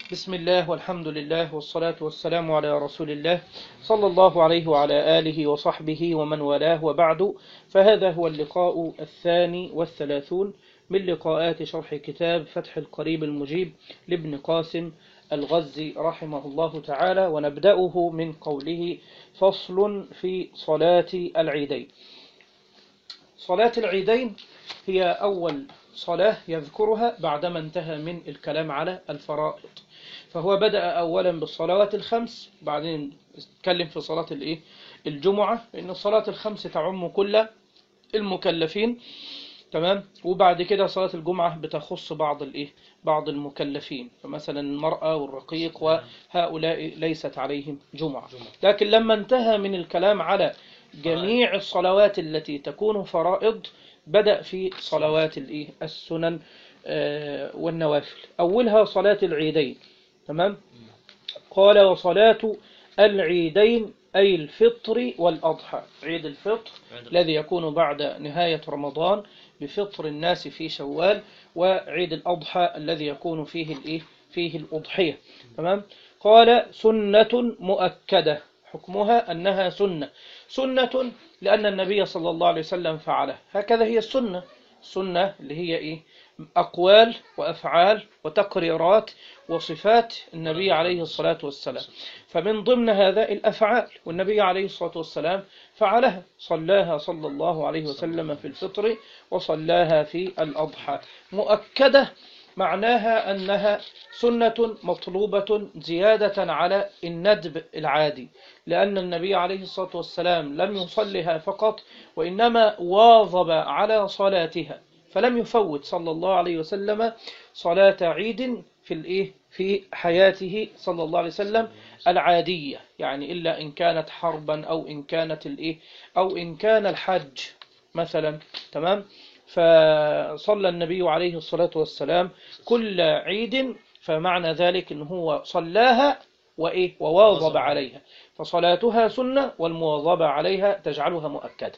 بسم الله والحمد لله والصلاة والسلام على رسول الله صلى الله عليه وعلى آله وصحبه ومن والاه وبعد فهذا هو اللقاء الثاني والثلاثون من لقاءات شرح كتاب فتح القريب المجيب لابن قاسم الغزي رحمه الله تعالى ونبدأه من قوله فصل في صلاة العيدين صلاة العيدين هي أول صلاة يذكرها بعدما انتهى من الكلام على الفرائض فهو بدأ أولا بالصلوات الخمس بعدين اتكلم في صلاة الإيه الجمعة لأن الصلاة الخمس تعم كل المكلفين تمام وبعد كده صلاة الجمعة بتخص بعض الإيه بعض المكلفين فمثلا المرأة والرقيق وهؤلاء ليست عليهم جمعة لكن لما انتهى من الكلام على جميع الصلوات التي تكون فرائض بدأ في صلوات الإيه السنن آه والنوافل أولها صلاة العيدين تمام قال وصلاة العيدين أي الفطر والأضحى عيد الفطر الذي يكون بعد نهاية رمضان بفطر الناس في شوال وعيد الأضحى الذي يكون فيه الإيه فيه الأضحية تمام قال سنة مؤكدة حكمها أنها سنة سنة لأن النبي صلى الله عليه وسلم فعله هكذا هي السنة السنة اللي هي إيه أقوال وأفعال وتقريرات وصفات النبي عليه الصلاة والسلام فمن ضمن هذا الأفعال والنبي عليه الصلاة والسلام فعلها صلاها صلى الله عليه وسلم في الفطر وصلاها في الأضحى مؤكدة معناها أنها سنة مطلوبة زيادة على الندب العادي لأن النبي عليه الصلاة والسلام لم يصلها فقط وإنما واظب على صلاتها فلم يفوت صلى الله عليه وسلم صلاة عيد في الإيه في حياته صلى الله عليه وسلم العادية يعني إلا إن كانت حربا أو إن كانت الإيه أو إن كان الحج مثلا تمام فصلى النبي عليه الصلاة والسلام كل عيد فمعنى ذلك إن هو صلاها وإيه وواظب عليها فصلاتها سنة والمواظبة عليها تجعلها مؤكدة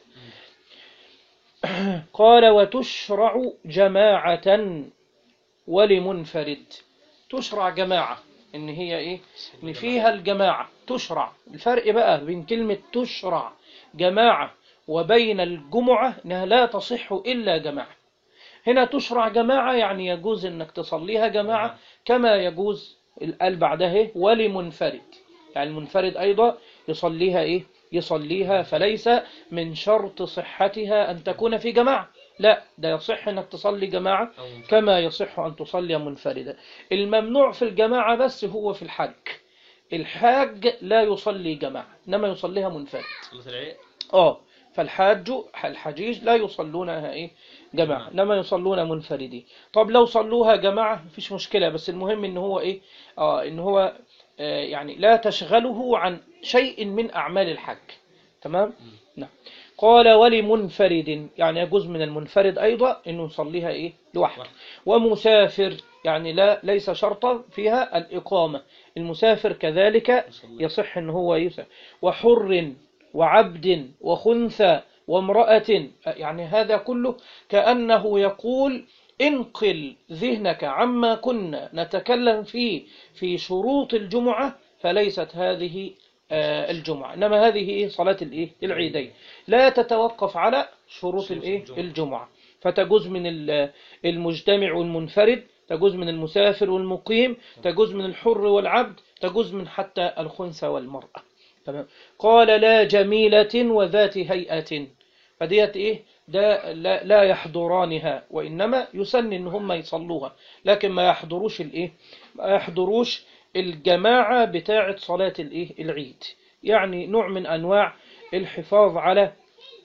قال وتشرع جماعة ولمنفرد تشرع جماعة إن هي إيه إن فيها الجماعة تشرع الفرق بقى بين كلمة تشرع جماعة وبين الجمعة إنها لا تصح إلا جماعة هنا تشرع جماعة يعني يجوز إنك تصليها جماعة كما يجوز قال بعدها ولمنفرد يعني المنفرد أيضا يصليها إيه يصليها فليس من شرط صحتها أن تكون في جماعة لا ده يصح أنك تصلي جماعة كما يصح أن تصلي منفردا الممنوع في الجماعة بس هو في الحج الحاج لا يصلي جماعة إنما يصليها منفرد آه فالحاج الحجيج لا يصلونها إيه جماعة إنما يصلون منفردين طب لو صلوها جماعة مفيش مشكلة بس المهم إن هو إيه آه إن هو آه يعني لا تشغله عن شيء من أعمال الحج تمام نعم قال ولمنفرد يعني يجوز من المنفرد أيضا إنه يصليها إيه لوحده ومسافر يعني لا ليس شرطا فيها الإقامة المسافر كذلك يصح إن هو يسافر وحر وعبد وخنثى وامرأة يعني هذا كله كأنه يقول انقل ذهنك عما كنا نتكلم فيه في شروط الجمعة فليست هذه الجمعة إنما هذه صلاة الإيه العيدين لا تتوقف على شروط الإيه الجمعة فتجوز من المجتمع والمنفرد تجوز من المسافر والمقيم تجوز من الحر والعبد تجوز من حتى الخنثى والمرأة تمام قال لا جميلة وذات هيئة فديت إيه ده لا, لا يحضرانها وإنما يسن إن هم يصلوها لكن ما يحضروش الإيه ما يحضروش الجماعة بتاعة صلاة الإيه العيد يعني نوع من أنواع الحفاظ على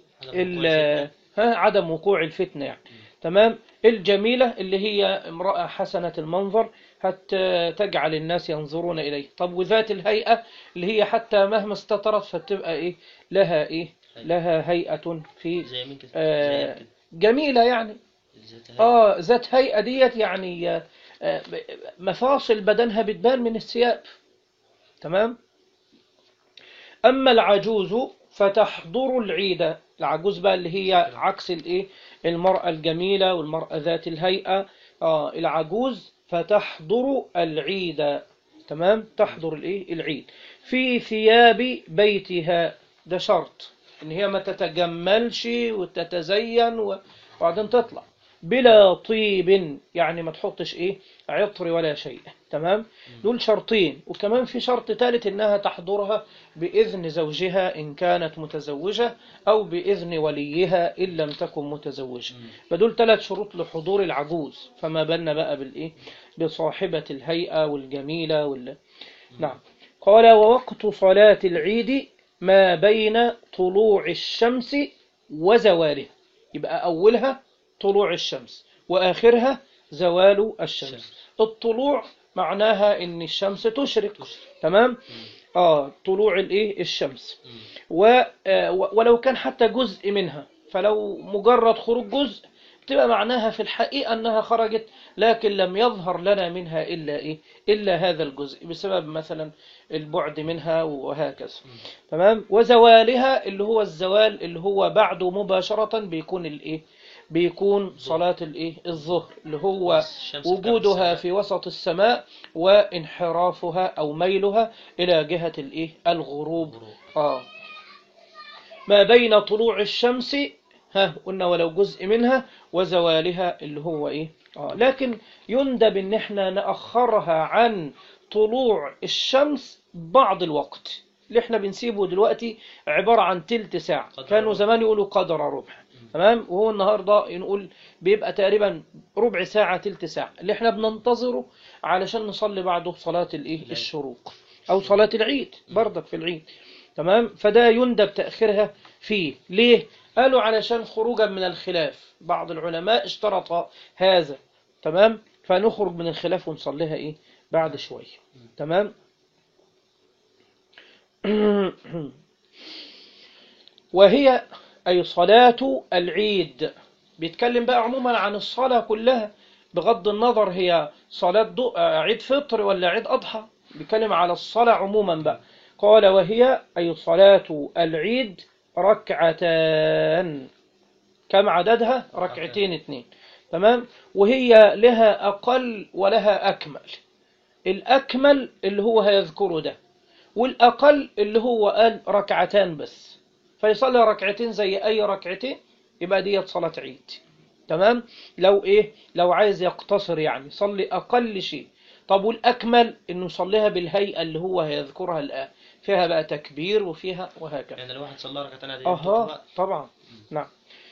ها عدم وقوع الفتنة يعني تمام الجميلة اللي هي امرأة حسنة المنظر حتى تجعل الناس ينظرون إليه طب وذات الهيئة اللي هي حتى مهما استطرت فتبقى إيه لها إيه لها هيئة في آه جميلة يعني آه ذات هيئة ديت يعني آه مفاصل بدنها بتبان من الثياب تمام أما العجوز فتحضر العيد العجوز بقى اللي هي عكس الايه المرأة الجميلة والمرأة ذات الهيئة آه العجوز فتحضر العيد تمام تحضر الايه العيد في ثياب بيتها ده شرط ان هي ما تتجملش وتتزين و- وبعدين تطلع بلا طيب يعني ما تحطش ايه عطر ولا شيء تمام دول شرطين وكمان في شرط ثالث انها تحضرها باذن زوجها ان كانت متزوجه او باذن وليها ان لم تكن متزوجه فدول ثلاث شروط لحضور العجوز فما بالنا بقى بالايه بصاحبه الهيئه والجميله وال نعم قال ووقت صلاه العيد ما بين طلوع الشمس وزوالها يبقى اولها طلوع الشمس واخرها زوال الشمس الشمس. الطلوع معناها ان الشمس تشرق تمام اه طلوع الايه الشمس و آه، و- ولو كان حتى جزء منها فلو مجرد خروج جزء بتبقى معناها في الحقيقة أنها خرجت لكن لم يظهر لنا منها إلا إيه إلا هذا الجزء بسبب مثلا البعد منها وهكذا تمام وزوالها اللي هو الزوال اللي هو بعده مباشرة بيكون الإيه بيكون صلاة الإيه الظهر اللي هو الشمس وجودها بتاعت السماء. في وسط السماء وانحرافها أو ميلها إلى جهة الإيه الغروب غروب. آه ما بين طلوع الشمس ها قلنا ولو جزء منها وزوالها اللي هو ايه آه لكن يندب ان احنا نأخرها عن طلوع الشمس بعض الوقت اللي احنا بنسيبه دلوقتي عبارة عن تلت ساعة قدر كانوا ربع. زمان يقولوا قدر ربع تمام وهو النهاردة نقول بيبقى تقريبا ربع ساعة تلت ساعة اللي احنا بننتظره علشان نصلي بعده صلاة الايه الشروق او صلاة العيد بردك في العيد تمام فده يندب تأخيرها فيه ليه قالوا علشان خروجا من الخلاف بعض العلماء اشترط هذا تمام فنخرج من الخلاف ونصليها ايه بعد شوية تمام وهي أي صلاة العيد بيتكلم بقى عموما عن الصلاة كلها بغض النظر هي صلاة دو... آه، عيد فطر ولا عيد أضحى بيتكلم على الصلاة عموما بقى قال وهي أي صلاة العيد ركعتان كم عددها ركعتين اتنين تمام وهي لها أقل ولها أكمل الأكمل اللي هو هيذكره ده والأقل اللي هو قال ركعتان بس فيصلي ركعتين زي أي ركعتين يبقى ديت صلاة عيد تمام لو إيه لو عايز يقتصر يعني صلي أقل شيء طب والأكمل إنه يصليها بالهيئة اللي هو هيذكرها الآن فيها بقى تكبير وفيها وهكذا يعني الواحد صلى ركعتين عادية أها طبعا نعم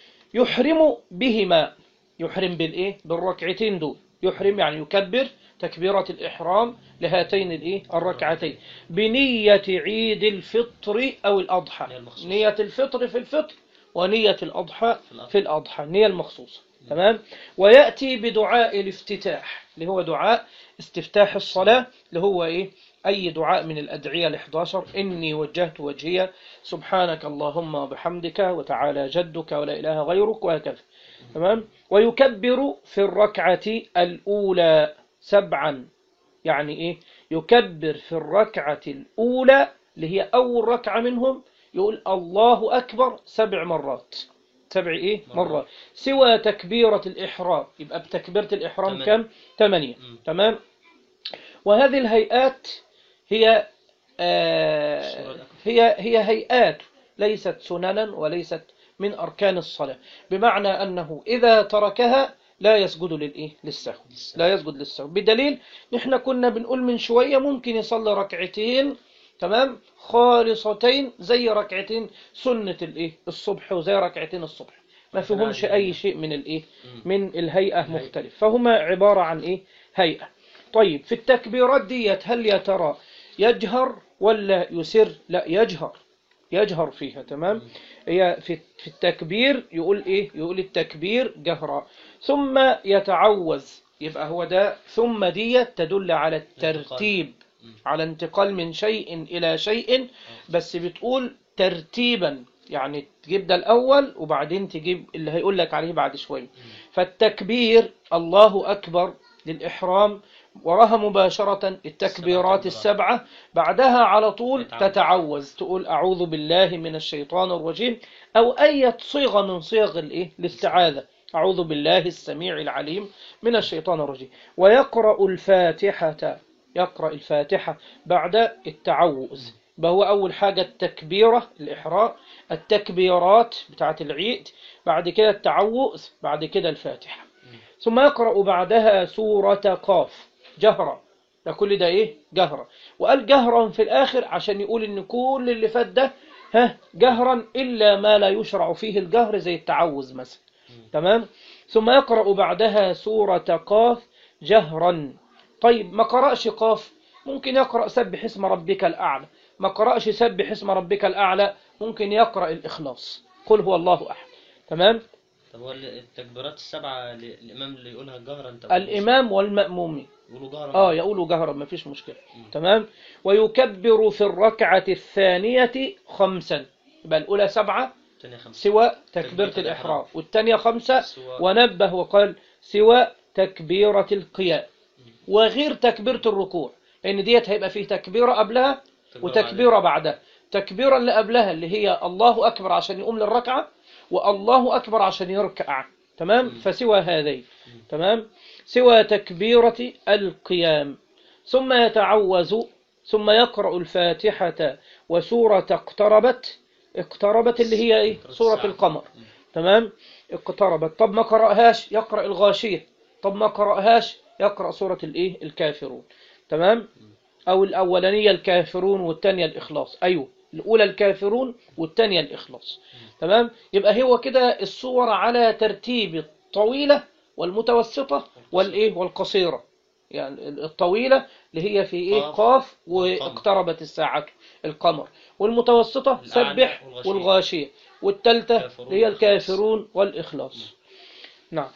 يحرم بهما يحرم بالإيه بالركعتين دول يحرم يعني يكبر تكبيرة الإحرام لهاتين الإيه الركعتين بنية عيد الفطر أو الأضحى نية المخصوصة. نية الفطر في الفطر ونية الأضحى في الأضحى. في الأضحى النية المخصوصة تمام ويأتي بدعاء الافتتاح اللي هو دعاء استفتاح الصلاة اللي هو إيه أي دعاء من الأدعية ال11 إني وجهت وجهي سبحانك اللهم وبحمدك وتعالى جدك ولا إله غيرك وهكذا تمام ويكبر في الركعة الأولى سبعا يعني إيه يكبر في الركعة الأولى اللي هي أول ركعة منهم يقول الله أكبر سبع مرات سبع إيه مرات. مرات سوى تكبيرة الإحرام يبقى بتكبيرة الإحرام تمانية. كم ثمانية مم. تمام وهذه الهيئات هي آه السورة الأكبر. هي هي هيئات ليست سننا وليست من أركان الصلاة بمعنى أنه إذا تركها لا يسجد للإيه للسهو للسهو. لا يسجد للسهو بدليل نحن كنا بنقول من شوية ممكن يصلي ركعتين تمام خالصتين زي ركعتين سنة الإيه الصبح وزي ركعتين الصبح ما مثلا فيهمش عادي أي يعني. شيء من الإيه مم. من الهيئة الهيئة. مختلف فهما عبارة عن إيه هيئة طيب في التكبيرات ديت هل يا ترى يجهر ولا يسر لا يجهر يجهر فيها تمام هي في في التكبير يقول ايه يقول التكبير جهرا ثم يتعوذ يبقى هو ده ثم ديت تدل على الترتيب مم. على انتقال من شيء إلى شيء بس بتقول ترتيبا يعني تجيب ده الأول وبعدين تجيب اللي هيقول لك عليه بعد شوية فالتكبير الله أكبر للإحرام وراها مباشرة التكبيرات تكبيرات. السبعة بعدها على طول يتعوذ. تتعوذ تقول أعوذ بالله من الشيطان الرجيم أو أي صيغة من صيغ الإيه الاستعاذة أعوذ بالله السميع العليم من الشيطان الرجيم ويقرأ الفاتحة يقرأ الفاتحة بعد التعوذ يبقى هو أول حاجة التكبيرة الإحرام التكبيرات بتاعة العيد بعد كده التعوذ بعد كده الفاتحة ثم يقرأ بعدها سورة قاف جهرا ده كل ده إيه جهرا وقال جهرا في الآخر عشان يقول إن كل اللي فات ده ها جهرا إلا ما لا يشرع فيه الجهر زي التعوذ مثلا تمام ثم يقرأ بعدها سورة قاف جهرا طيب ما قرأش قاف ممكن يقرأ سبح اسم ربك الأعلى ما قرأش سبح اسم ربك الأعلى ممكن يقرأ الإخلاص قل هو الله أحد تمام طب هو التكبيرات السبعة ل- الإمام اللي يقولها جهرا أنت الإمام والمأموم يقولوا جهرا آه يقولوا جهرا ما فيش مشكلة تمام ويكبر في الركعة الثانية خمسا يبقى الأولى سبعة تانية خمسة سوى تكبيرة تكبيرة الإحرام الإحرام. والثانية خمسة سوى- ونبه وقال سوى تكبيرة القيام وغير تكبيرة الركوع لأن ديت هيبقى فيه تكبيرة قبلها تكبيرة وتكبيرة بعدها تكبيرة اللي قبلها اللي هي الله أكبر عشان يقوم للركعة والله أكبر عشان يركع تمام فسوى هذين تمام سوى تكبيرة القيام ثم يتعوذ ثم يقرأ الفاتحة وسورة اقتربت اقتربت اللي هي ايه سورة الساعة. القمر تمام اقتربت طب ما قرأهاش يقرأ الغاشية طب ما قرأهاش يقرأ سورة الايه الكافرون تمام او الاولانية الكافرون والثانية الاخلاص ايوه الاولى الكافرون والثانية الاخلاص تمام يبقى هو كده الصور على ترتيب الطويلة والمتوسطة والايه والقصيرة يعني الطويلة اللي هي في ايه قاف قاف والقمر. واقتربت الساعة القمر والمتوسطة الأعلى سبح والغاشية. والغاشية والثالثة الكافرون اللي هي والإخلاص. الكافرون والإخلاص نعم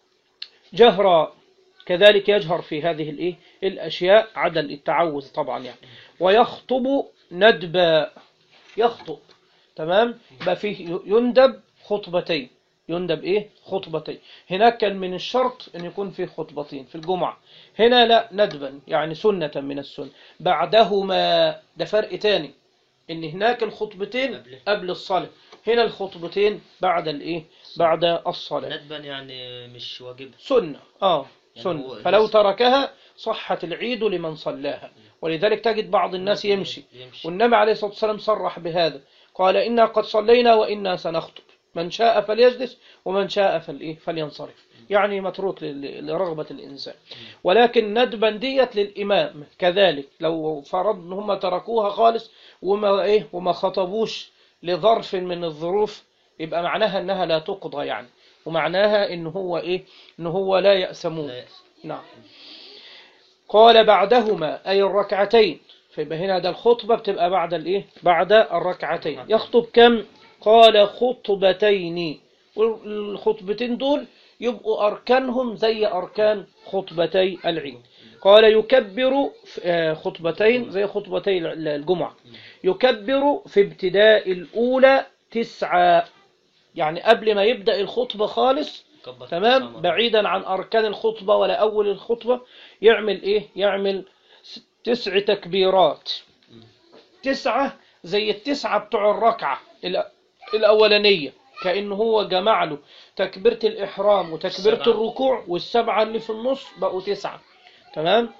جهرا كذلك يجهر في هذه الايه الاشياء عدا التعوذ طبعا يعني ويخطب ندبا يخطب تمام يبقى فيه يندب خطبتين يندب ايه خطبتين هناك كان من الشرط ان يكون فيه خطبتين في الجمعة هنا لا ندبا يعني سنة من السنة بعدهما ده فرق تاني ان هناك الخطبتين قبل. قبل الصلاة هنا الخطبتين بعد الايه بعد الصلاة ندبا يعني مش واجبها سنة اه يعني سنة هو فلو بس- تركها صحت العيد لمن صلاها ولذلك تجد بعض الناس يمشي يمشي والنبي عليه الصلاة والسلام صرح بهذا قال إنا قد صلينا وإنا سنخطب من شاء فليجلس ومن شاء فالإيه فلينصرف يعني متروك لل- لرغبة الإنسان ولكن ندبا ديت للإمام كذلك لو فرض إن هم تركوها خالص وما إيه وما خطبوش لظرف من الظروف يبقى معناها إنها لا تقضى يعني ومعناها إن هو إيه إن هو لا يأسمون لا يأس. نعم قال بعدهما أي الركعتين فيبقى هنا ده الخطبة بتبقى بعد الإيه بعد الركعتين يخطب كم قال خطبتين والخطبتين دول يبقوا أركانهم زي أركان خطبتي العيد قال يكبر في- آه، خطبتين زي خطبتي ال- الجمعة يكبر في ابتداء الأولى تسعة يعني قبل ما يبدأ الخطبة خالص كبر تمام السماء. بعيدا عن أركان الخطبة ولا أول الخطبة يعمل إيه يعمل س- تسع تكبيرات تسعة زي التسعة بتوع الركعة الأ- الأولانية كأنه هو جمع له تكبيرة الإحرام وتكبيرة السبعة. الركوع والسبعة اللي في النص بقوا تسعة تمام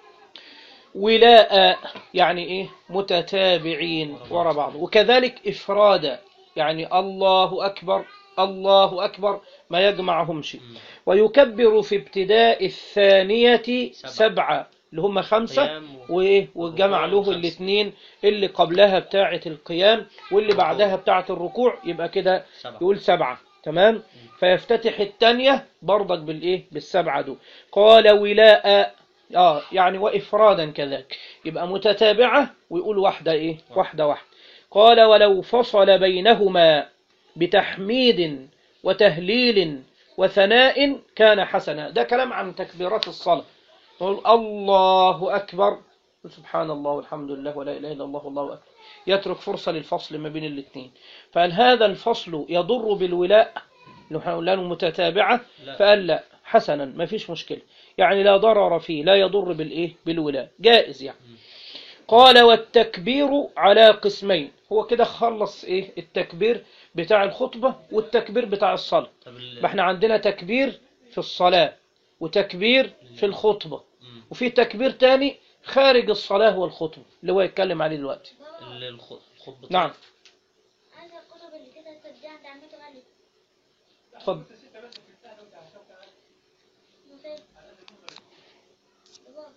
ولاء يعني إيه متتابعين ورا بعض وكذلك إفرادا يعني الله أكبر الله أكبر ما يجمعهمش ويكبر في ابتداء الثانية سبعة. سبعة اللي هم خمسة قيام و- وإيه وجمع له خمسة. الاثنين اللي قبلها بتاعة القيام واللي بعدها بتاعة الركوع يبقى كده سبعة. يقول سبعة تمام فيفتتح الثانية برضك بالإيه بالسبعة دول قال ولاء اه يعني وإفرادا كذلك يبقى متتابعة ويقول واحدة إيه واحدة واحدة قال ولو فصل بينهما بتحميد وتهليل وثناء كان حسنا ده كلام عن تكبيرات الصلاة يقول الله أكبر سبحان الله والحمد لله ولا إله إلا الله والله أكبر يترك فرصة للفصل ما بين الاثنين فهل هذا الفصل يضر بالولاء لو هنقول له متتابعة لا. فقال لا حسنا ما فيش مشكلة يعني لا ضرر فيه لا يضر بالإيه بالولاء جائز يعني قال والتكبير على قسمين هو كده خلص ايه التكبير بتاع الخطبة والتكبير بتاع الصلاة طب ال- ما احنا عندنا تكبير في الصلاة وتكبير في الخطبة مم. وفي تكبير تاني خارج الصلاة والخطبة اللي هو يتكلم عليه دلوقتي ال- الخ- الخطبة نعم عايزة الكتب اللي كده ترجع عند عمته غالية اتفضل مفيد بابا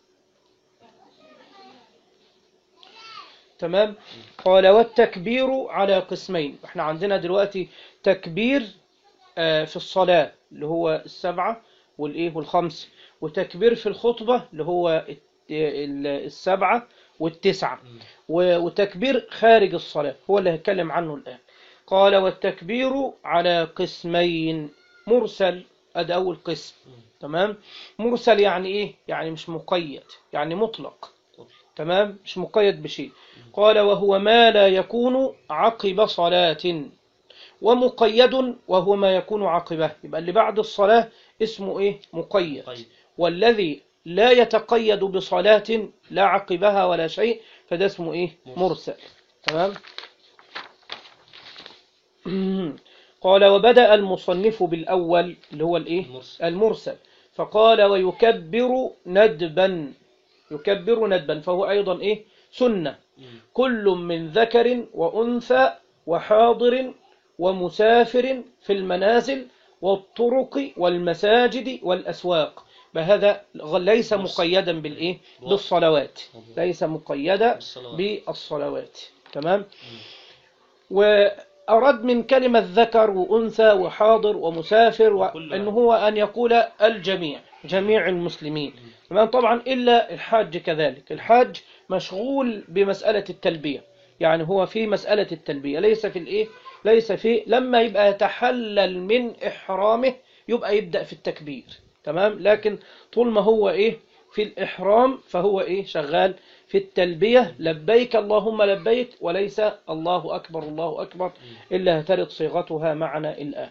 تمام قال والتكبير على قسمين احنا عندنا دلوقتي تكبير آه، في الصلاة اللي هو السبعة والايه والخمس وتكبير في الخطبة اللي هو الت- ال- السبعة والتسعة مم. و- وتكبير خارج الصلاة هو اللي هتكلم عنه الآن قال والتكبير على قسمين مرسل ادي أول قسم مم. تمام مرسل يعني إيه يعني مش مقيد يعني مطلق طب. تمام مش مقيد بشيء قال وهو ما لا يكون عقب صلاة ومقيد وهو ما يكون عقبه يبقى اللي بعد الصلاة اسمه إيه مقيد طيب والذي لا يتقيد بصلاة لا عقبها ولا شيء فده اسمه ايه مرسل. مرسل تمام قال وبدأ المصنف بالأول اللي هو الايه المرسل المرسل فقال ويكبر ندبا يكبر ندبا فهو أيضا ايه سنة مم. كل من ذكر وأنثى وحاضر ومسافر في المنازل والطرق والمساجد والأسواق بهذا ليس مقيدا بالإيه؟ بالصلوات ليس مقيدا بالصلوات. بالصلوات تمام وأراد من كلمة ذكر وأنثى وحاضر ومسافر وكل وأن واحد. هو أن يقول الجميع جميع المسلمين تمام طبعا إلا الحاج كذلك الحاج مشغول بمسألة التلبية يعني هو في مسألة التلبية ليس في الإيه ليس في لما يبقى يتحلل من إحرامه يبقى يبدأ في التكبير تمام لكن طول ما هو إيه في الإحرام فهو إيه شغال في التلبية لبيك اللهم لبيك وليس الله أكبر الله أكبر إلا هترد صيغتها معنا الآن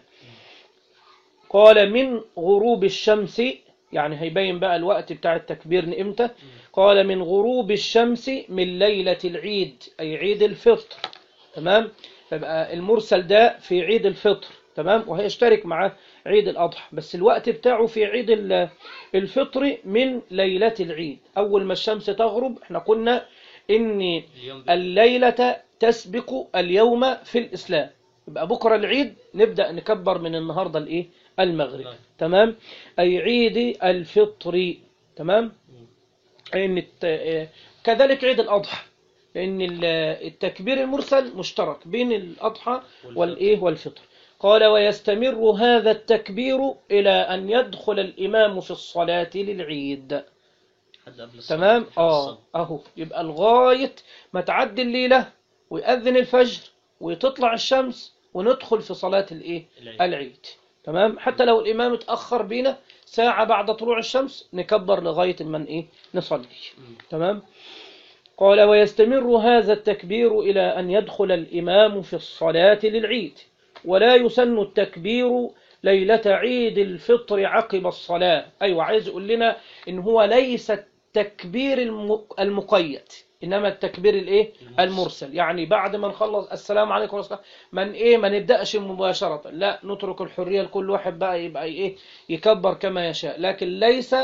قال من غروب الشمس يعني هيبين بقى الوقت بتاع التكبير امتى قال من غروب الشمس من ليلة العيد أي عيد الفطر تمام فبقى المرسل ده في عيد الفطر تمام وهيشترك مع عيد الأضحى بس الوقت بتاعه في عيد ال- الفطر من ليلة العيد أول ما الشمس تغرب احنا قلنا إن اليوم بي- الليلة تسبق اليوم في الإسلام يبقى بكرة العيد نبدأ نكبر من النهاردة الإيه المغرب نعم. تمام أي عيد الفطر تمام مم. إن الت... آه، كذلك عيد الأضحى لأن ال- التكبير المرسل مشترك بين الأضحى والفطر. والإيه والفطر قال ويستمر هذا التكبير إلى أن يدخل الإمام في الصلاة للعيد حد قبل الصلاة. تمام حد اه الصلاة. اهو يبقى لغايه ما تعدي الليله ويأذن الفجر وتطلع الشمس وندخل في صلاه الايه العيد. العيد تمام حتى لو الامام اتاخر بينا ساعه بعد طلوع الشمس نكبر لغايه ما ايه نصلي مم. تمام قال ويستمر هذا التكبير إلى أن يدخل الإمام في الصلاة للعيد ولا يسن التكبير ليلة عيد الفطر عقب الصلاة أيوة عايز يقول لنا إن هو ليس التكبير الم- المقيد إنما التكبير الإيه المرسل. المرسل يعني بعد ما نخلص السلام عليكم ورحمة الله من إيه ما نبدأش مباشرة لا نترك الحرية لكل واحد بقى يبقى إيه يكبر كما يشاء لكن ليس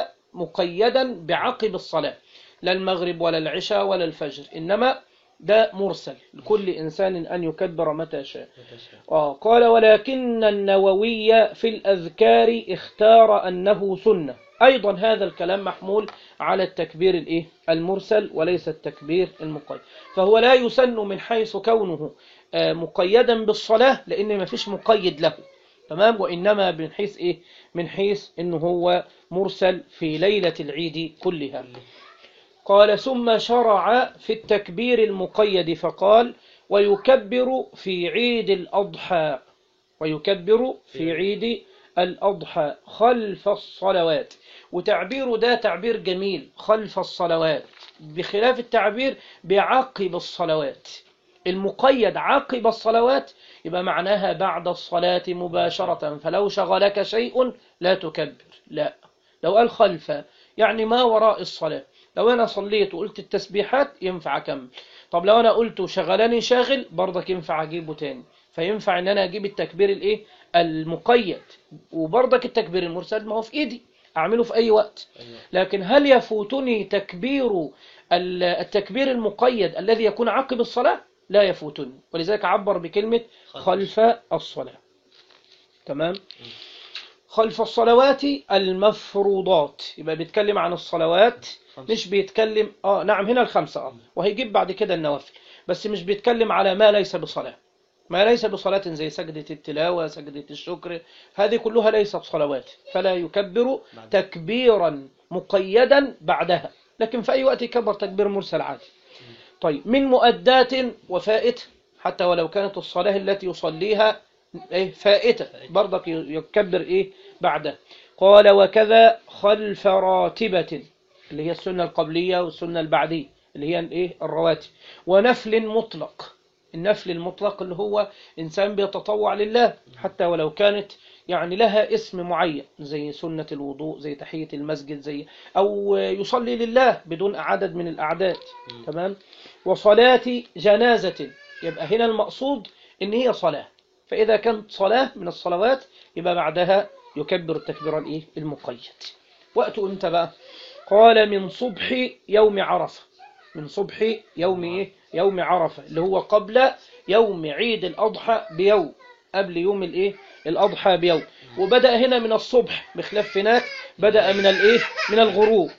مقيدا بعقب الصلاة لا المغرب ولا العشاء ولا الفجر إنما ده مرسل لكل إنسان أن يكبر متى شاء متشابه. آه قال ولكن النووي في الأذكار اختار أنه سنة أيضا هذا الكلام محمول على التكبير الإيه؟ المرسل وليس التكبير المقيد فهو لا يسن من حيث كونه آه، مقيدا بالصلاة لأن ما فيش مقيد له تمام وإنما من حيث إيه من حيث إنه هو مرسل في ليلة العيد كلها قال ثم شرع في التكبير المقيد فقال ويكبر في عيد الأضحى ويكبر في عيد الأضحى خلف الصلوات وتعبيره ده تعبير جميل خلف الصلوات بخلاف التعبير بعقب الصلوات المقيد عقب الصلوات يبقى معناها بعد الصلاة مباشرة فلو شغلك شيء لا تكبر لا لو قال خلف يعني ما وراء الصلاة لو أنا صليت وقلت التسبيحات ينفع أكمل طب لو أنا قلت شغلاني شاغل برضك ينفع أجيبه تاني فينفع إن أنا أجيب التكبير الإيه المقيد وبرضك التكبير المرسل ما هو في إيدي أعمله في أي وقت أيوة. لكن هل يفوتني تكبير ال- التكبير المقيد الذي يكون عقب الصلاة لا يفوتني ولذلك عبر بكلمة خلف الصلاة تمام خلف الصلوات المفروضات يبقى بيتكلم عن الصلوات خمسة. مش بيتكلم اه نعم هنا الخمسة اه وهيجيب بعد كده النوافل بس مش بيتكلم على ما ليس بصلاة ما ليس بصلاة زي سجدة التلاوة سجدة الشكر هذه كلها ليست صلوات فلا يكبر بعد. تكبيرا مقيدا بعدها لكن في أي وقت يكبر تكبير مرسل عادي طيب من مؤدات وفائت حتى ولو كانت الصلاة التي يصليها إيه فائتة برضك يكبر إيه بعدها قال وكذا خلف راتبة اللي هي السنة القبلية والسنة البعدية اللي هي الإيه الرواتب ونفل مطلق النفل المطلق اللي هو إنسان بيتطوع لله حتى ولو كانت يعني لها اسم معين زي سنة الوضوء زي تحية المسجد زي أو يصلي لله بدون عدد من الأعداد تمام وصلاة جنازة يبقى هنا المقصود إن هي صلاة فإذا كانت صلاة من الصلوات يبقى بعدها يكبر التكبير الإيه المقيد وقته إمتى بقى قال من صبح يوم عرفة من صبح يوم إيه يوم عرفة اللي هو قبل يوم عيد الأضحى بيوم قبل يوم الإيه الأضحى بيوم وبدأ هنا من الصبح بخلاف هناك بدأ من الإيه من الغروب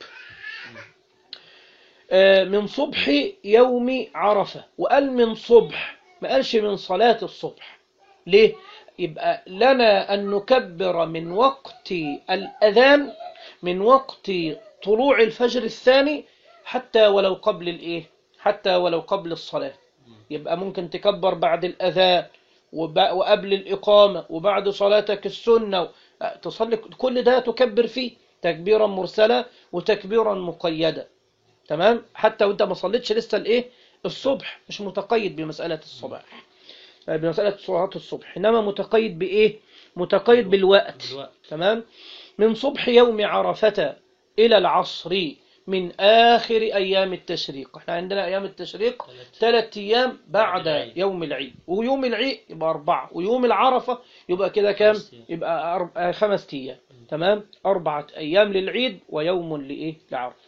آه، من صبح يوم عرفة وقال من صبح ما قالش من صلاة الصبح ليه؟ يبقى لنا أن نكبر من وقت الأذان من وقت طلوع الفجر الثاني حتى ولو قبل الإيه؟ حتى ولو قبل الصلاة يبقى ممكن تكبر بعد الأذان وب- وقبل الإقامة وبعد صلاتك السنة تصلي كل ده تكبر فيه تكبيرا مرسلا وتكبيرا مقيدا تمام حتى وانت ما صليتش لسه الايه الصبح مش متقيد بمسألة الصباح بمسألة صلاة الصبح إنما متقيد بإيه متقيد بالوقت بالوقت. تمام من صبح يوم عرفة إلى العصر من آخر أيام التشريق احنا عندنا أيام التشريق ثلاث. ثلاث أيام بعد بعد العيد. يوم العيد ويوم العيد يبقى أربعة ويوم العرفة يبقى كده كام خمس أيام. يبقى أرب... آه، خمس أيام تمام أربعة أيام للعيد ويوم لإيه لعرفة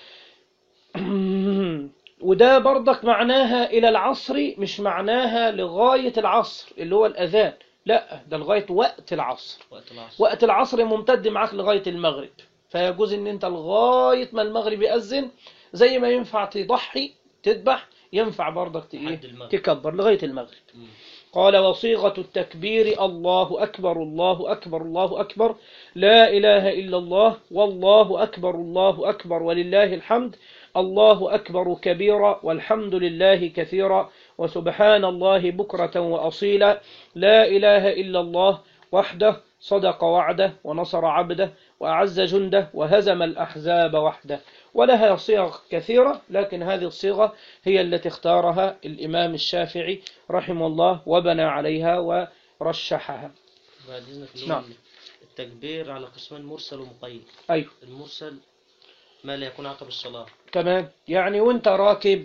وده برضك معناها إلى العصر مش معناها لغاية العصر اللي هو الأذان لا ده لغاية وقت العصر وقت العصر وقت العصر ممتد معاك لغاية المغرب فيجوز ان انت لغاية ما المغرب يأذن زي ما ينفع تضحي تذبح ينفع برضك ت- إيه؟ لحد المغرب. تكبر لغاية المغرب مم. قال وصيغة التكبير الله أكبر الله أكبر الله أكبر لا إله إلا الله والله أكبر الله أكبر ولله الحمد الله أكبر كبيرا والحمد لله كثيرا وسبحان الله بكرة وأصيلا لا إله إلا الله وحده صدق وعده ونصر عبده وأعز جنده وهزم الأحزاب وحده ولها صيغ كثيرة لكن هذه الصيغة هي التي اختارها الإمام الشافعي رحمه الله وبنى عليها ورشحها بعد إذنك اللي هو نعم. التكبير على قسمين مرسل ومقيد أيوه المرسل ما لا يكون عقب الصلاة تمام يعني وانت راكب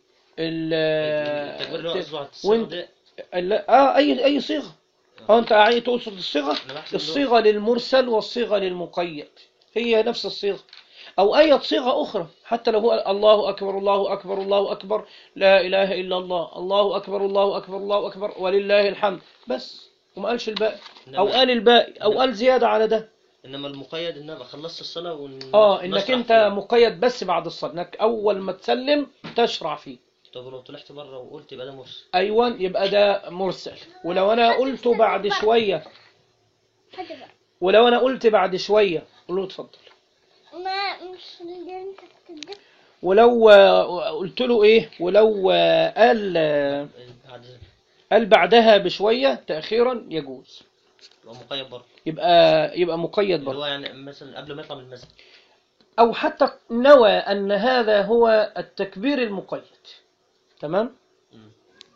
التكبير اللي هو ال قصده على وانت الصلاة ال- اه اي اي صيغه اه انت عايز تقصد الصيغه أنا بحسب الصيغه للمرسل والصيغه للمقيد هي نفس الصيغه او اي صيغه اخرى حتى لو هو الله اكبر الله اكبر الله اكبر لا اله الا الله الله اكبر الله اكبر الله اكبر ولله الحمد بس وما قالش الباقي او إنما- قال الباقي او قال زياده على ده إنما المقيد إن أنا خلصت الصلاة ون... اه انك نشرع انت فيها. مقيد بس بعد الصلاه انك اول ما تسلم تشرع فيه طب لو طلعت بره وقلت يبقى ده مرسل ايوه يبقى ده مرسل ولو انا قلت بعد شويه حد بقى ولو انا قلت بعد شويه قول له اتفضل ما مش اللي انت بتدب ولو آه، قلت له ايه ولو آه، قال آه، بعد قال بعدها بشويه تاخيرا يجوز يبقى مقيد برضه يبقى يبقى مقيد اللي برضه هو يعني مثلا قبل ما يطلع من المسجد او حتى نوى ان هذا هو التكبير المقيد تمام مم.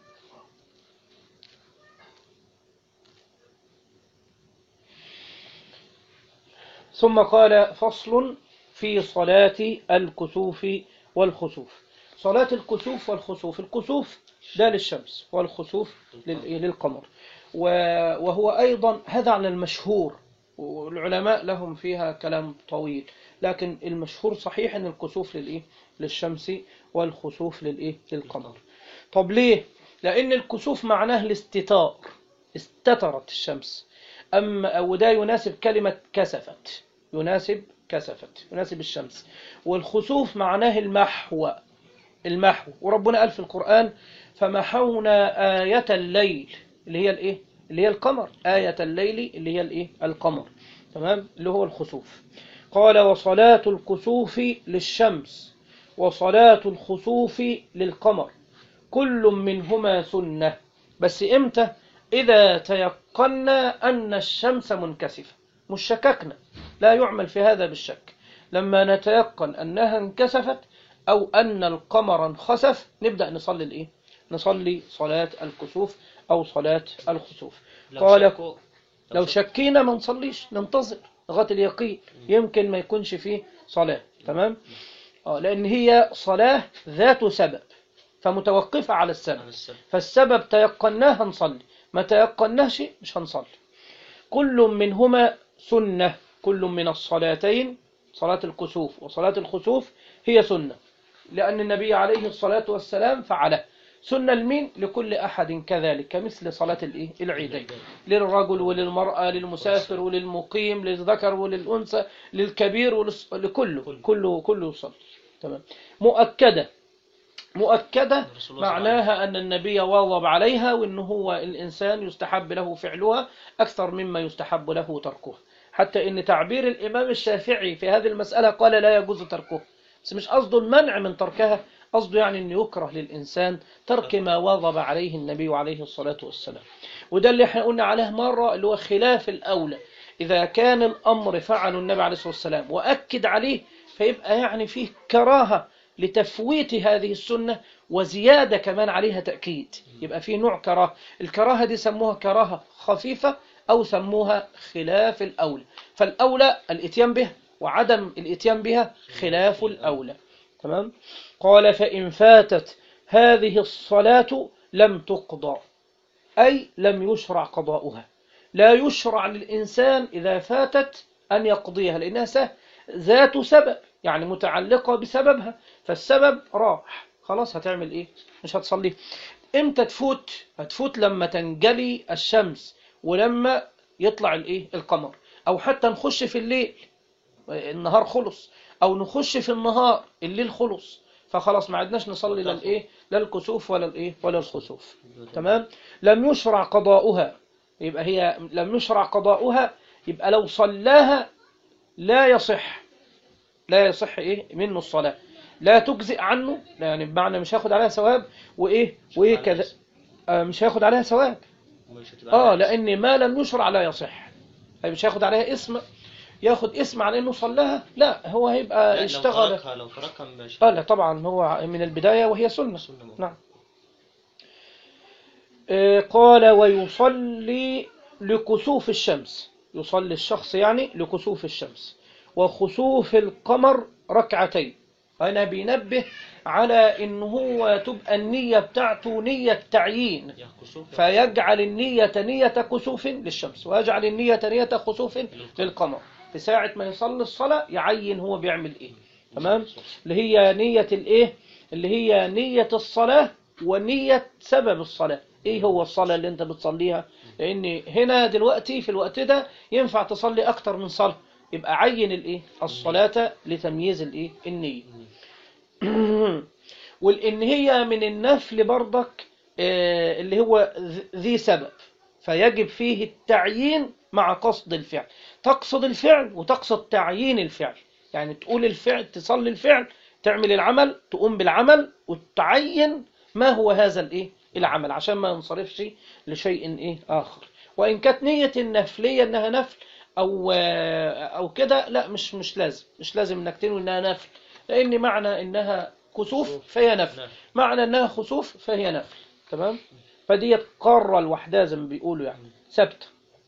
ثم قال فصل في صلاة الكسوف والخسوف صلاة الكسوف والخسوف الكسوف ده للشمس والخسوف لل- للقمر و- وهو أيضا هذا على المشهور والعلماء لهم فيها كلام طويل لكن المشهور صحيح ان الكسوف للايه للشمس والخسوف للايه للقمر طب ليه لان الكسوف معناه الاستتار استترت الشمس اما وده يناسب كلمة كسفت يناسب كسفت يناسب الشمس والخسوف معناه المحو المحو وربنا قال في القرآن فمحونا آية الليل اللي هي الايه اللي هي القمر آية الليل اللي هي الايه القمر تمام اللي هو الخسوف قال وصلاة الكسوف للشمس وصلاة الخسوف للقمر كل منهما سنة بس امتى إذا تيقنا أن الشمس منكسفة مش شككنا لا يعمل في هذا بالشك لما نتيقن أنها انكسفت أو أن القمر انخسف نبدأ نصلي الإيه؟ نصلي صلاة الكسوف أو صلاة الخسوف لو قال شكوا لو شكينا ما نصليش ننتظر لغاية اليقين يمكن ما يكونش فيه صلاة تمام آه لأن هي صلاة ذات سبب فمتوقفة على السبب على السبب. فالسبب تيقناه هنصلي ما تيقناهش مش هنصلي كل منهما سنة كل من الصلاتين صلاة الكسوف وصلاة الخسوف هي سنة لأن النبي عليه الصلاة والسلام فعله سنة لمين لكل أحد كذلك كمثل صلاة الإيه؟ العيدين للرجل وللمرأة للمسافر وللمقيم للذكر وللأنثى للكبير وللص... لكله كله كله يصلي تمام مؤكدة مؤكدة الرسول صلى الله عليه معناها أن النبي واظب عليها وأنه هو الإنسان يستحب له فعلها أكثر مما يستحب له تركها حتى أن تعبير الإمام الشافعي في هذه المسألة قال لا يجوز تركها بس مش قصده المنع من تركها قصده يعني أن يكره للإنسان ترك ما واظب عليه النبي عليه الصلاة والسلام وده اللي احنا قلنا عليه مرة اللي هو خلاف الأولى إذا كان الأمر فعله النبي عليه الصلاة والسلام وأكد عليه فيبقى يعني فيه كراهة لتفويت هذه السنة وزيادة كمان عليها تأكيد يبقى فيه نوع كراهة الكراهة دي سموها كراهة خفيفة أو سموها خلاف الأولى فالأولى الإتيان بها وعدم الإتيان بها خلاف الأولى تمام قال فإن فاتت هذه الصلاة لم تقضى أي لم يشرع قضاؤها لا يشرع للإنسان إذا فاتت أن يقضيها لأنها سه- ذات سبب يعني متعلقة بسببها فالسبب راح خلاص هتعمل إيه مش هتصلي إمتى تفوت هتفوت لما تنجلي الشمس ولما يطلع الإيه القمر أو حتى نخش في الليل النهار خلص أو نخش في النهار الليل خلص فخلاص ما عدناش نصلي لا الإيه لا الكسوف ولا الإيه ولا الخسوف تمام لم يشرع قضاؤها يبقى هي لم يشرع قضاؤها يبقى لو صلاها لا يصح لا يصح ايه منه الصلاة لا تجزئ عنه يعني بمعنى مش هاخد عليها ثواب وايه وايه عليها كذا اسم. آه مش هاخد عليها ثواب ومش هتبقى اه عليها لان ما لم يشرع لا يصح يعني مش هاخد عليها اسم ياخد اسم على انه صلاها لا هو لا، هيبقى لو اشتغل تركها لو تركها مش اه لا طبعا هو من البداية وهي سنة سنة مؤكدة. نعم آه، قال ويصلي لكسوف الشمس يصلي الشخص يعني لكسوف الشمس وخسوف القمر ركعتين أنا بينبه على إن هو تبقى النية بتاعته نية تعيين يا كسوف فيجعل النية نية كسوف للشمس ويجعل النية نية خسوف للقمر في ساعة ما يصلي الصلاة يعين هو بيعمل إيه تمام اللي هي نية الإيه اللي هي نية الصلاة ونية سبب الصلاة إيه هو الصلاة اللي أنت بتصليها لأن هنا دلوقتي في الوقت ده ينفع تصلي أكتر من صلاة يبقى عين الإيه الصلاة لتمييز الإيه النية والإن هي من النفل برضك آه، اللي هو ذ- ذي سبب فيجب فيه التعيين مع قصد الفعل تقصد الفعل وتقصد تعيين الفعل يعني تقول الفعل تصلي الفعل تعمل العمل تقوم بالعمل وتعين ما هو هذا الايه العمل عشان ما ينصرفش لشيء ايه اخر وان كانت نية النفلية انها نفل او آه، او كده لا مش مش لازم مش لازم انك تنوي انها نفل لان معنى انها كسوف فهي نفل نفل. معنى انها خسوف فهي نفل تمام فدي قارة لوحدها زي ما بيقولوا يعني ثابته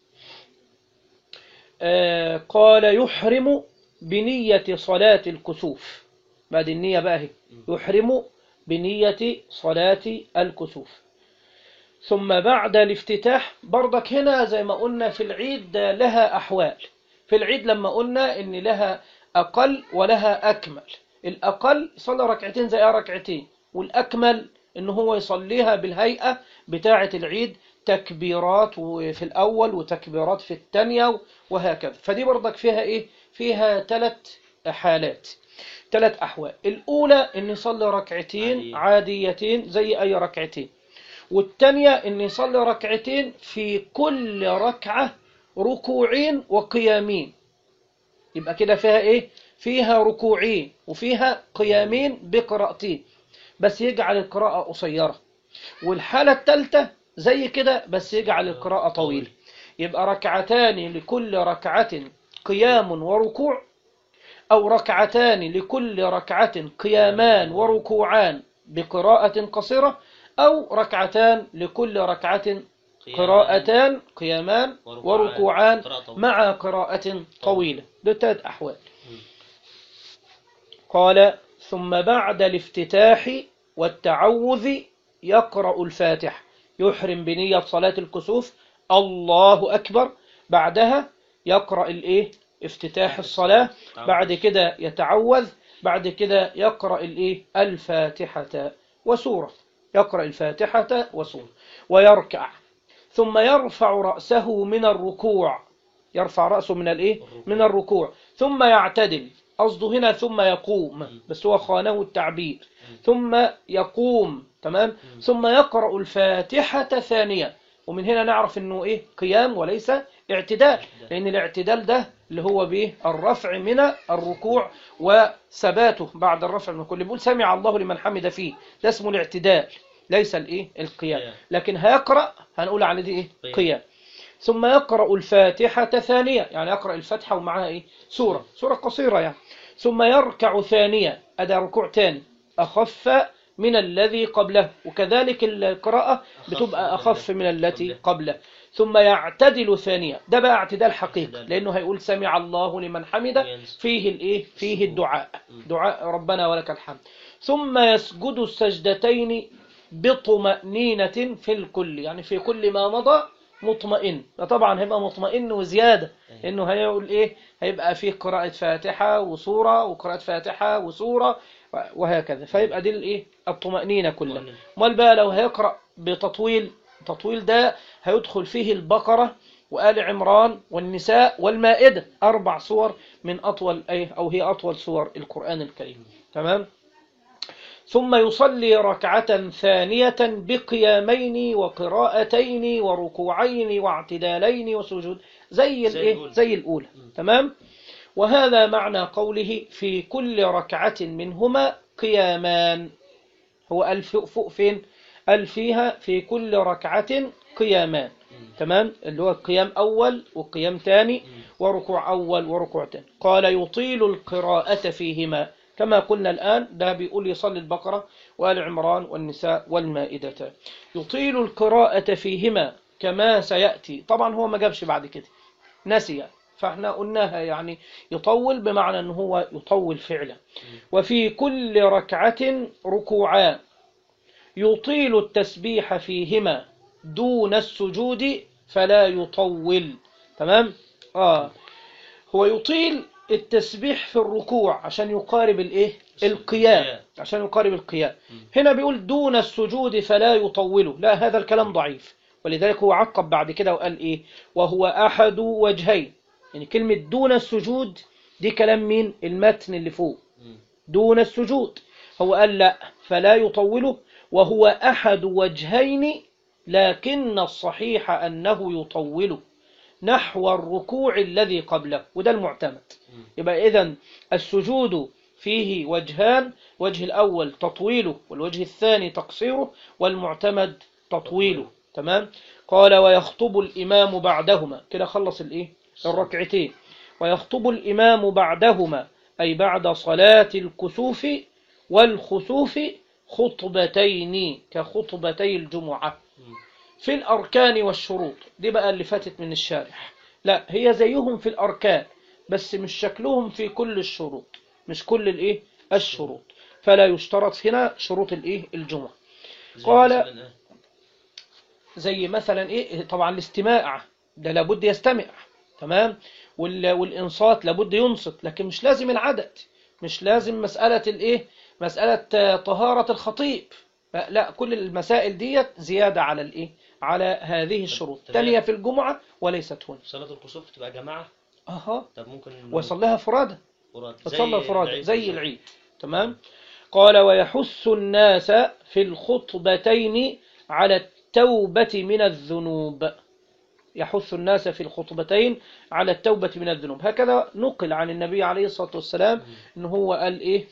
آه قال يحرم بنية صلاة الكسوف بعد النية بقى هي يحرم بنية صلاة الكسوف ثم بعد الافتتاح برضك هنا زي ما قلنا في العيد ده لها أحوال في العيد لما قلنا ان لها اقل ولها اكمل الاقل يصلي ركعتين زي ركعتين والاكمل ان هو يصليها بالهيئة بتاعة العيد تكبيرات في الاول وتكبيرات في الثانية وهكذا فدي برضك فيها ايه فيها ثلاث حالات ثلاث احوال الاولى ان يصلي ركعتين عادية. عاديتين زي اي ركعتين والتانية ان يصلي ركعتين في كل ركعة ركوعين وقيامين يبقى كده فيها ايه فيها ركوعين وفيها قيامين بقراءتين بس يجعل القراءة قصيرة والحالة الثالثة زي كده بس يجعل القراءة طويلة يبقى ركعتان لكل ركعة قيام وركوع أو ركعتان لكل ركعة قيامان وركوعان بقراءة قصيرة أو ركعتان لكل ركعة قراءتان قيامان وركوعان قراءة طويلة. مع قراءة طويلة ده ثلاث أحوال قال ثم بعد الافتتاح والتعوذ يقرأ الفاتح يحرم بنية صلاة الكسوف الله أكبر بعدها يقرأ الإيه افتتاح الصلاة بعد كده يتعوذ بعد كده يقرأ الإيه الفاتحة وسورة يقرأ الفاتحة وسورة ويركع ثم يرفع رأسه من الركوع يرفع رأسه من الإيه من الركوع ثم يعتدل قصده هنا ثم يقوم بس هو خانه التعبير ثم يقوم تمام ثم يقرأ الفاتحة ثانية ومن هنا نعرف انه ايه قيام وليس اعتدال لان الاعتدال ده اللي هو بايه الرفع من الركوع وثباته بعد الرفع من كل بيقول سمع الله لمن حمد فيه ده اسمه الاعتدال ليس الايه القيام قيام. لكن هيقرأ هنقول على دي ايه قيام. قيام ثم يقرأ الفاتحة ثانية يعني يقرأ الفاتحة ومعها ايه سورة سورة قصيرة يعني ثم يركع ثانية أدى ركوع تاني أخف من الذي قبله وكذلك القراءة بتبقى أخف من التي قبله ثم يعتدل ثانية ده بقى اعتدال حقيقي اعتدال. لأنه هيقول سمع الله لمن حمده وينزل. فيه الإيه فيه الدعاء دعاء ربنا ولك الحمد ثم يسجد السجدتين بطمأنينة في الكل يعني في كل ما مضى مطمئن طبعا هيبقى مطمئن وزيادة انه هيقول ايه هيبقى فيه قراءة فاتحة وسورة وقراءة فاتحة وسورة وهكذا فيبقى دي الايه الطمأنينة كلها طمأنينة. امال بقى لو هيقرأ بتطويل تطويل ده هيدخل فيه البقرة وآل عمران والنساء والمائدة أربع سور من أطول أي أو هي أطول سور القرآن الكريم تمام ثم يصلي ركعة ثانية بقيامين وقراءتين وركوعين واعتدالين وسجود زي زي الايه الأولى. زي الأولى تمام وهذا معنى قوله في كل ركعة منهما قيامان هو قال فوق فوق فين قال فيها في كل ركعة قيامان تمام اللي هو قيام أول وقيام ثاني وركوع أول وركوع ثاني قال يطيل القراءة فيهما كما قلنا الآن ده بيقول يصلي البقرة وآل عمران والنساء والمائدة يطيل القراءة فيهما كما سيأتي طبعا هو ما جابش بعد كده نسي فاحنا قلناها يعني يطول بمعنى أنه هو يطول فعلا وفي كل ركعة ركوعان يطيل التسبيح فيهما دون السجود فلا يطول تمام آه هو يطيل التسبيح في الركوع عشان يقارب الايه القيام عشان يقارب القيام هنا بيقول دون السجود فلا يطوله لا هذا الكلام ضعيف ولذلك هو عقب بعد كده وقال ايه وهو احد وجهين يعني كلمة دون السجود دي كلام مين المتن اللي فوق دون السجود هو قال لا فلا يطوله وهو أحد وجهين لكن الصحيح أنه يطوله نحو الركوع الذي قبله وده المعتمد يبقى إذن السجود فيه وجهان وجه الأول تطويله والوجه الثاني تقصيره والمعتمد تطويله تمام قال ويخطب الإمام بعدهما كده خلص الإيه الركعتين ويخطب الإمام بعدهما أي بعد صلاة الكسوف والخسوف خطبتين كخطبتي الجمعة في الأركان والشروط دي بقى اللي فاتت من الشارح لا هي زيهم في الأركان بس مش شكلهم في كل الشروط مش كل الإيه الشروط فلا يشترط هنا شروط الإيه الجمعة زي قال- مثلاً إيه؟ زي مثلا إيه طبعا الاستماع ده لابد يستمع تمام وال- والإنصات لابد ينصت لكن مش لازم العدد مش لازم مسألة الإيه مسألة آه، طهارة الخطيب لا لا، كل المسائل ديت زيادة على الإيه على هذه الشروط طب تانية هي- في الجمعة وليست هنا صلاة الكسوف تبقى جماعة أها طب ممكن وصلها فرادة فراد تصلى فرادة زي بالظبط. العيد تمام قال ويحث الناس في الخطبتين على التوبة من الذنوب يحث الناس في الخطبتين على التوبة من الذنوب هكذا نقل عن النبي عليه الصلاة والسلام إن هو قال إيه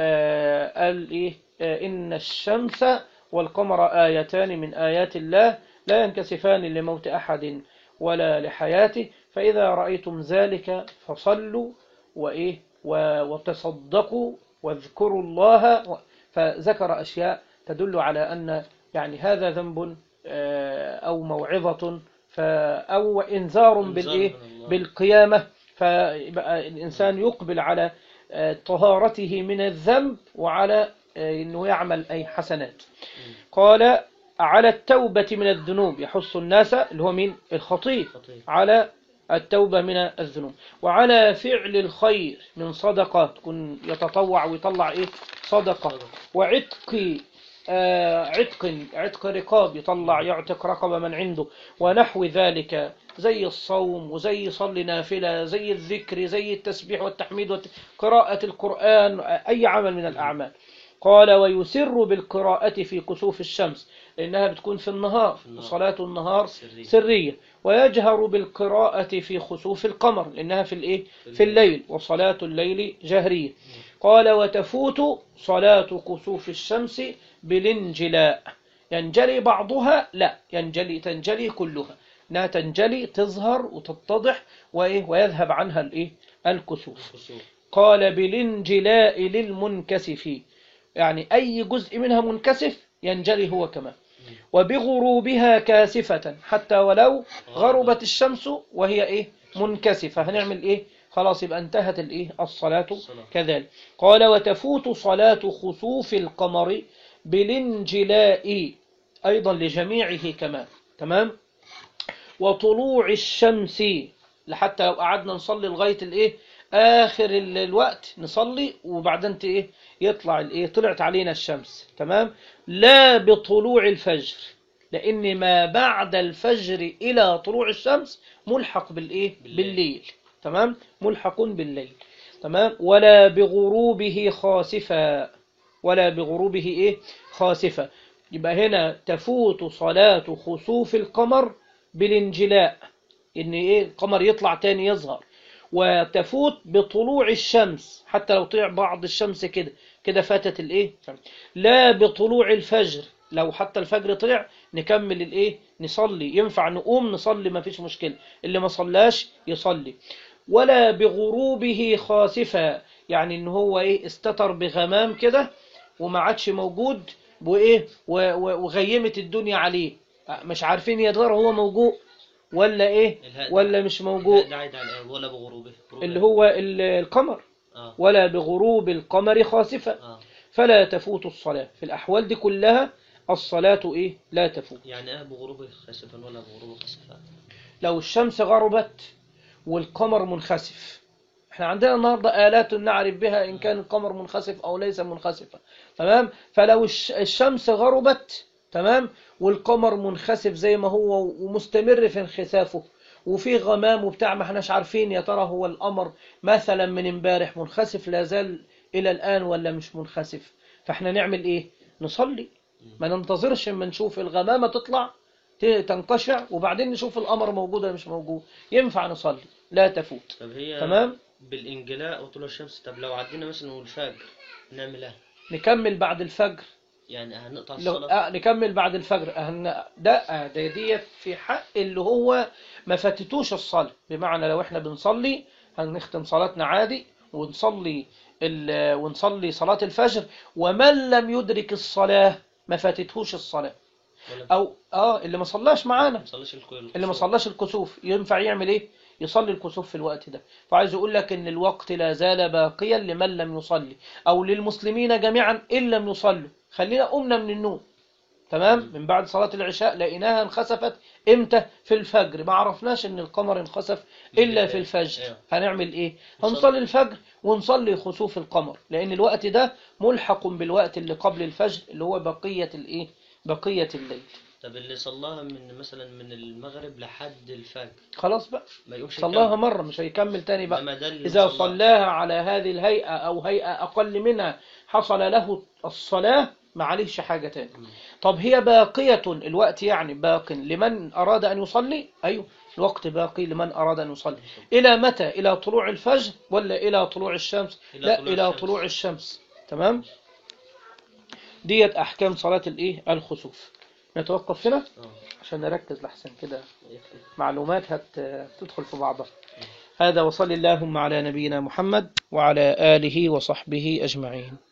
آه قال إيه آه إن الشمس والقمر آيتان من آيات الله لا ينكسفان لموت أحد ولا لحياته فإذا رأيتم ذلك فصلوا وإيه و- وتصدقوا واذكروا الله و- فذكر أشياء تدل على أن يعني هذا ذنب آه، أو موعظة ف- أو إنذار بالإيه من الله. بالقيامة فيبقى الإنسان يقبل على آه، طهارته من الذنب وعلى آه، أنه يعمل أي حسنات قال على التوبة من الذنوب يحث الناس اللي هو مين الخطيب خطيب. على التوبة من الذنوب وعلى فعل الخير من صدقة تكون يتطوع ويطلع إيه صدقة صدقة. وعتق آه، عتق عتق رقاب يطلع يعتق رقبة من عنده ونحو ذلك زي الصوم وزي يصلي نافلة زي الذكر زي التسبيح والتحميد وقراءة القرآن أي عمل من الأعمال قال ويسر بالقراءة في كسوف الشمس لأنها بتكون في النهار النهار. وصلاة النهار سرية. سرية ويجهر بالقراءة في خسوف القمر لأنها في الإيه في الليل وصلاة الليل جهرية قال وتفوت صلاة كسوف الشمس بالانجلاء ينجلي بعضها لا ينجلي تنجلي كلها انها تنجلي تظهر وتتضح وايه ويذهب عنها الايه الكسوف الكسوف قال بالانجلاء للمنكسف يعني أي جزء منها منكسف ينجلي هو كمان وبغروبها كاسفة حتى ولو غربت الشمس وهي إيه منكسفة هنعمل إيه خلاص يبقى انتهت الإيه الصلاة الصلاة. كذلك قال وتفوت صلاة خسوف القمر بالانجلاء أيضا لجميعه كمان تمام وطلوع الشمس لحتى لو قعدنا نصلي لغاية الايه آخر ال- الوقت نصلي وبعدين ت- ايه يطلع الايه طلعت علينا الشمس تمام لا بطلوع الفجر لأن ما بعد الفجر إلى طلوع الشمس ملحق بالإيه بالليل. بالليل تمام ملحق بالليل تمام ولا بغروبه خاسفا ولا بغروبه إيه خاسفة يبقى هنا تفوت صلاة خسوف القمر بالانجلاء إن إيه القمر يطلع تاني يظهر وتفوت بطلوع الشمس حتى لو طلع بعض الشمس كده كده فاتت الإيه لا بطلوع الفجر لو حتى الفجر طلع نكمل الإيه نصلي ينفع نقوم نصلي ما فيش مشكلة اللي ما صلاش يصلي ولا بغروبه خاسفا يعني ان هو ايه استتر بغمام كده وما عادش موجود وايه و- و- وغيمت الدنيا عليه مش عارفين يا ترى هو موجود ولا ايه الهاء- ولا مش موجود ده عايد على الآية ولا بغروبه غروب اللي إيه؟ هو ال- القمر اه ولا بغروب القمر خاسفا اه فلا تفوت الصلاة في الأحوال دي كلها الصلاة إيه لا تفوت يعني اه بغروبه خسفا ولا بغروبه خسفا لو الشمس غربت والقمر منخسف احنا عندنا النهاردة آلات نعرف بها إن كان القمر منخسف أو ليس منخسفا تمام فلو الش- الشمس غربت تمام والقمر منخسف زي ما هو ومستمر في انخسافه وفي غمام وبتاع ما احناش عارفين يا ترى هو القمر مثلا من امبارح منخسف لا زال إلى الآن ولا مش منخسف فاحنا نعمل إيه نصلي ما ننتظرش اما نشوف الغمامة تطلع ت- تنقشع وبعدين نشوف القمر موجود ولا مش موجود ينفع نصلي لا تفوت طب هي تمام. بالانجلاء وطلوع الشمس طب لو عدينا مثلا والفجر نعمل ايه نكمل بعد الفجر يعني هنقطع لو الصلاة آه نكمل بعد الفجر أهن ده آه ده ديت في حق اللي هو ما فاتتوش الصلاة بمعنى لو احنا بنصلي هنختم صلاتنا عادي ونصلي ال- ونصلي صلاة الفجر ومن لم يدرك الصلاة ما فاتتهوش الصلاة ولا او اه اللي ما صلاش معانا ما صليش الكل اللي ما صلاش الكسوف ينفع يعمل ايه يصلي الكسوف في الوقت ده فعايز يقول لك ان الوقت لا زال باقيا لمن لم يصلي او للمسلمين جميعا ان لم يصلوا خلينا قمنا من النوم تمام من بعد صلاة العشاء لقيناها انخسفت امتى في الفجر ما عرفناش ان القمر انخسف الا في الفجر أيوة. هنعمل ايه نصلي. هنصلي الفجر ونصلي خسوف القمر لان الوقت ده ملحق بالوقت اللي قبل الفجر اللي هو بقية الايه بقية الليل طب اللي صلاها من مثلا من المغرب لحد الفجر خلاص بقى ما يقومش صلاها يكمل. مرة مش هيكمل تاني بقى إنما ده اللي إذا صلاها. صلاها على هذه الهيئة أو هيئة أقل منها حصل له الصلاة ما عليهش حاجة تاني طب هي باقية الوقت يعني باق لمن أراد أن يصلي أيوه الوقت باقي لمن أراد أن يصلي إلى متى إلى طلوع الفجر ولا إلى طلوع الشمس إلى لا طلوع إلى الشمس. طلوع الشمس تمام ديت أحكام صلاة الإيه الخسوف نتوقف هنا آه. عشان نركز لحسن كده يكفي. معلومات هتدخل في بعضها هذا وصل اللهم على نبينا محمد وعلى آله وصحبه أجمعين